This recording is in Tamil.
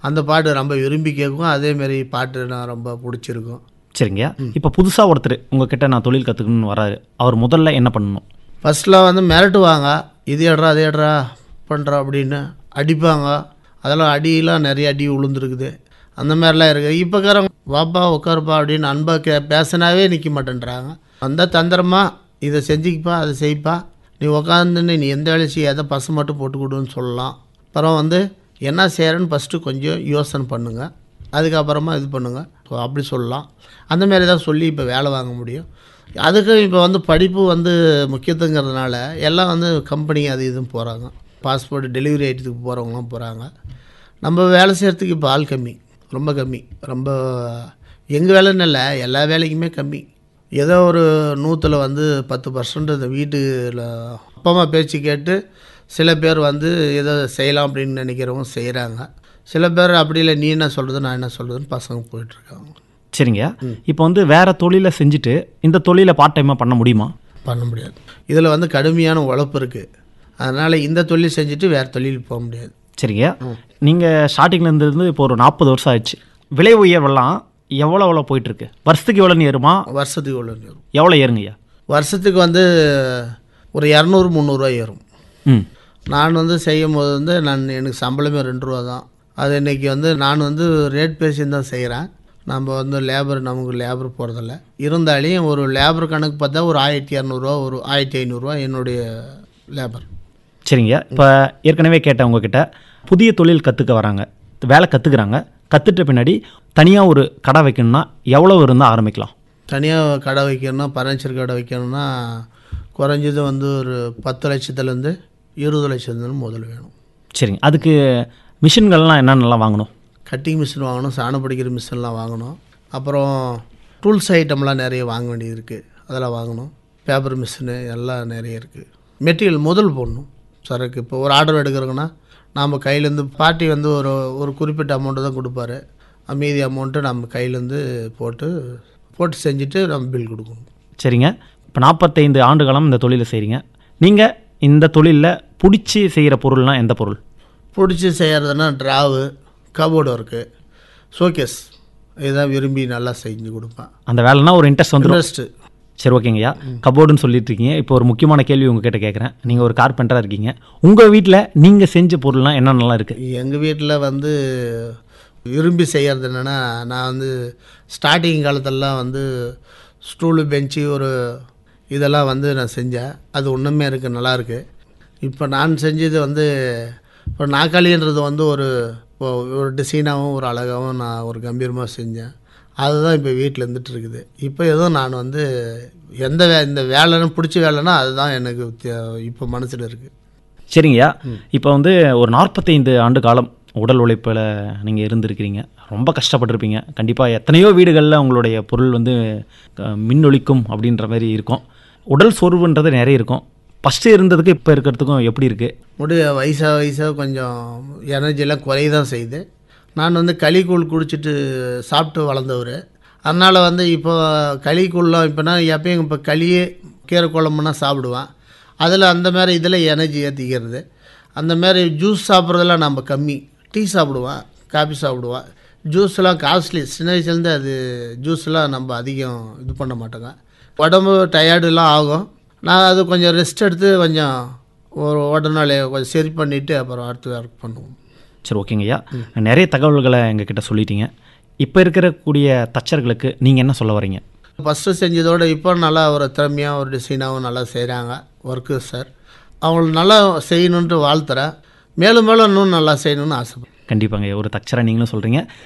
அந்த பாட்டு ரொம்ப விரும்பி கேட்கும் அதேமாரி பாட்டு நான் ரொம்ப பிடிச்சிருக்கும் சரிங்க இப்போ புதுசாக ஒருத்தர் உங்ககிட்ட நான் தொழில் கற்றுக்கணும்னு வராரு அவர் முதல்ல என்ன பண்ணணும் ஃபஸ்ட்டில் வந்து மிரட்டுவாங்க இது எடுறா அது எடுறா பண்ணுறா அப்படின்னு அடிப்பாங்க அதெல்லாம் அடியெலாம் நிறைய அடி விழுந்துருக்குது அந்த மாதிரிலாம் இருக்குது இப்போக்காரங்க வாப்பா உட்காருப்பா அப்படின்னு அன்பாக கே பேசினாவே நிற்க மாட்டேன்றாங்க வந்தால் தந்திரமா இதை செஞ்சுக்கப்பா அதை செய்ப்பா நீ உக்காந்துன்னு நீ எந்த வேலையும் செய்யாத பசு மட்டும் போட்டு கொடுன்னு சொல்லலாம் அப்புறம் வந்து என்ன செய்கிறேன்னு ஃபஸ்ட்டு கொஞ்சம் யோசனை பண்ணுங்கள் அதுக்கப்புறமா இது பண்ணுங்கள் ஸோ அப்படி சொல்லலாம் அந்த மாதிரி தான் சொல்லி இப்போ வேலை வாங்க முடியும் அதுக்கு இப்போ வந்து படிப்பு வந்து முக்கியத்துவங்கிறதுனால எல்லாம் வந்து கம்பெனி அது இதுவும் போகிறாங்க பாஸ்போர்ட் டெலிவரி ஐட்டத்துக்கு போகிறவங்களாம் போகிறாங்க நம்ம வேலை செய்கிறதுக்கு இப்போ ஆள் கம்மி ரொம்ப கம்மி ரொம்ப எங்கள் வேலைன்னு இல்லை எல்லா வேலைக்குமே கம்மி ஏதோ ஒரு நூற்றில் வந்து பத்து பர்சன்ட் இந்த வீட்டில் அப்பா அம்மா பேச்சு கேட்டு சில பேர் வந்து ஏதோ செய்யலாம் அப்படின்னு நினைக்கிறவங்க செய்கிறாங்க சில பேர் அப்படி இல்லை நீ என்ன சொல்கிறது நான் என்ன சொல்கிறதுன்னு பசங்க போயிட்டுருக்காங்க சரிங்க இப்போ வந்து வேற தொழிலை செஞ்சுட்டு இந்த தொழிலை பார்ட் டைமாக பண்ண முடியுமா பண்ண முடியாது இதில் வந்து கடுமையான உழைப்பு இருக்குது அதனால் இந்த தொழில் செஞ்சுட்டு வேறு தொழில் போக முடியாது சரிங்க நீங்கள் ஸ்டார்டிங்ல இருந்து இப்போ ஒரு நாற்பது வருஷம் ஆயிடுச்சு விலை உயர்வெல்லாம் எவ்வளோ எவ்வளோ போயிட்டுருக்கு வருஷத்துக்கு எவ்வளோ ஏறுமா வருஷத்துக்கு எவ்வளோ நேரம் எவ்வளோ ஏறுங்கய்யா வருஷத்துக்கு வந்து ஒரு இரநூறு முந்நூறுரூவா ஏறும் ம் நான் வந்து செய்யும் போது வந்து நான் எனக்கு சம்பளமே ரெண்டு ரூபா தான் அது இன்றைக்கி வந்து நான் வந்து ரேட் பேசி தான் செய்கிறேன் நம்ம வந்து லேபர் நமக்கு லேபர் போகிறதில்ல இருந்தாலையும் ஒரு லேபர் கணக்கு பார்த்தா ஒரு ஆயிரத்தி இரநூறுவா ஒரு ஆயிரத்தி ஐநூறுரூவா என்னுடைய லேபர் சரிங்க இப்போ ஏற்கனவே கேட்டேன் உங்ககிட்ட புதிய தொழில் கற்றுக்க வராங்க வேலை கற்றுக்குறாங்க கற்றுட்ட பின்னாடி தனியாக ஒரு கடை வைக்கணும்னா எவ்வளோ இருந்தால் ஆரம்பிக்கலாம் தனியாக கடை வைக்கணும்னா பர்னிச்சர் கடை வைக்கணும்னா குறைஞ்சது வந்து ஒரு பத்து லட்சத்துலேருந்து இருபது லட்சத்துலேருந்து முதல்ல வேணும் சரிங்க அதுக்கு மிஷின்கள்லாம் என்னென்னலாம் வாங்கணும் கட்டிங் மிஷின் வாங்கணும் சாணம் பிடிக்கிற மிஷின்லாம் வாங்கணும் அப்புறம் டூல்ஸ் ஐட்டம்லாம் நிறைய வாங்க வேண்டியது இருக்குது அதெல்லாம் வாங்கணும் பேப்பர் மிஷினு எல்லாம் நிறைய இருக்குது மெட்டீரியல் முதல் போடணும் சரக்கு இப்போ ஒரு ஆர்டர் எடுக்கிறோங்கன்னா நாம் கையிலேருந்து பார்ட்டி வந்து ஒரு ஒரு குறிப்பிட்ட அமௌண்ட்டு தான் கொடுப்பாரு மீதி அமௌண்ட்டு நம்ம கையிலேருந்து போட்டு போட்டு செஞ்சுட்டு நம்ம பில் கொடுக்கணும் சரிங்க இப்போ நாற்பத்தைந்து ஆண்டு காலம் இந்த தொழிலை செய்கிறீங்க நீங்கள் இந்த தொழிலில் பிடிச்சி செய்கிற பொருள்னால் எந்த பொருள் பிடிச்சி செய்கிறதுனா ட்ராவு கபோர்டு ஒர்க்கு ஷோகேஸ் இதுதான் விரும்பி நல்லா செஞ்சு கொடுப்பேன் அந்த வேலைனா ஒரு இன்ட்ரெஸ்ட் வந்துடும் இன்ட்ரெஸ்ட்டு சரி ஓகேங்கய்யா கபோர்டுன்னு சொல்லிட்டு இருக்கீங்க இப்போ ஒரு முக்கியமான கேள்வி உங்ககிட்ட கேட்குறேன் நீங்கள் ஒரு கார்பெண்டராக இருக்கீங்க உங்கள் வீட்டில் நீங்கள் செஞ்ச பொருள்லாம் என்னென்னலாம் இருக்குது எங்கள் வீட்டில் வந்து விரும்பி செய்கிறது என்னென்னா நான் வந்து ஸ்டார்டிங் காலத்திலலாம் வந்து ஸ்டூலு பெஞ்சு ஒரு இதெல்லாம் வந்து நான் செஞ்சேன் அது ஒன்றுமே இருக்குது நல்லாயிருக்கு இப்போ நான் செஞ்சது வந்து இப்போ நாக்காளின்றது வந்து ஒரு இப்போ ஒரு டிசைனாகவும் ஒரு அழகாகவும் நான் ஒரு கம்பீரமாக செஞ்சேன் அதுதான் இப்போ வீட்டில் இருந்துட்டு இருக்குது இப்போ ஏதோ நான் வந்து எந்த வே இந்த வேலைன்னு பிடிச்ச வேலைன்னா அதுதான் எனக்கு தே- இப்போ மனசில் இருக்குது சரிங்கய்யா இப்போ வந்து ஒரு நாற்பத்தைந்து ஆண்டு காலம் உடல் உழைப்பில் நீங்கள் இருந்திருக்கிறீங்க ரொம்ப கஷ்டப்பட்டிருப்பீங்க கண்டிப்பாக எத்தனையோ வீடுகளில் உங்களுடைய பொருள் வந்து அஹ், மின்னொலிக்கும் அப்படின்ற மாதிரி இருக்கும் உடல் சோர்வுன்றது நிறைய இருக்கும் ஃபஸ்ட்டு இருந்ததுக்கு இப்போ இருக்கிறதுக்கும் எப்படி இருக்குது முடிய வயசாக வயசாக கொஞ்சம் எனர்ஜியெல்லாம் குறைய தான் செய்யுது நான் வந்து களிக்கூழ் குடிச்சிட்டு சாப்பிட்டு வளர்ந்தவர் அதனால் வந்து இப்போ களிக்கூழ்லாம் இப்போ நான் எப்பயும் இப்போ களியே கீரை குழம்புனா சாப்பிடுவேன் அதில் அந்த மாதிரி இதில் எனர்ஜி ஏற்றிக்கிறது அந்த மாதிரி ஜூஸ் சாப்பிட்றதெல்லாம் நம்ம கம்மி டீ சாப்பிடுவேன் காபி சாப்பிடுவேன் ஜூஸ்லாம் காஸ்ட்லி சின்ன வயசுலேருந்து அது ஜூஸ்லாம் நம்ம அதிகம் இது பண்ண மாட்டோங்க உடம்பு டயர்டுலாம் ஆகும் நான் அது கொஞ்சம் ரெஸ்ட் எடுத்து கொஞ்சம் ஒரு உடனே கொஞ்சம் சரி பண்ணிவிட்டு அப்புறம் அடுத்து ஒர்க் பண்ணுவோம் சரி ஓகேங்கய்யா நிறைய தகவல்களை எங்ககிட்ட சொல்லிட்டீங்க இப்போ இருக்கக்கூடிய தச்சர்களுக்கு நீங்கள் என்ன சொல்ல வரீங்க ஃபஸ்ட்டு செஞ்சதோட இப்போ நல்லா ஒரு திறமையாக ஒரு டிசைனாகவும் நல்லா செய்கிறாங்க ஒர்க்கு சார் அவங்களுக்கு நல்லா செய்யணுன்ட்டு வாழ்த்துறேன் மேலும் மேலும் இன்னும் நல்லா செய்யணும்னு ஆசைப்படுறேன் கண்டிப்பாங்க ஒரு தச்சரை நீங்களும் சொல்கிறீங்க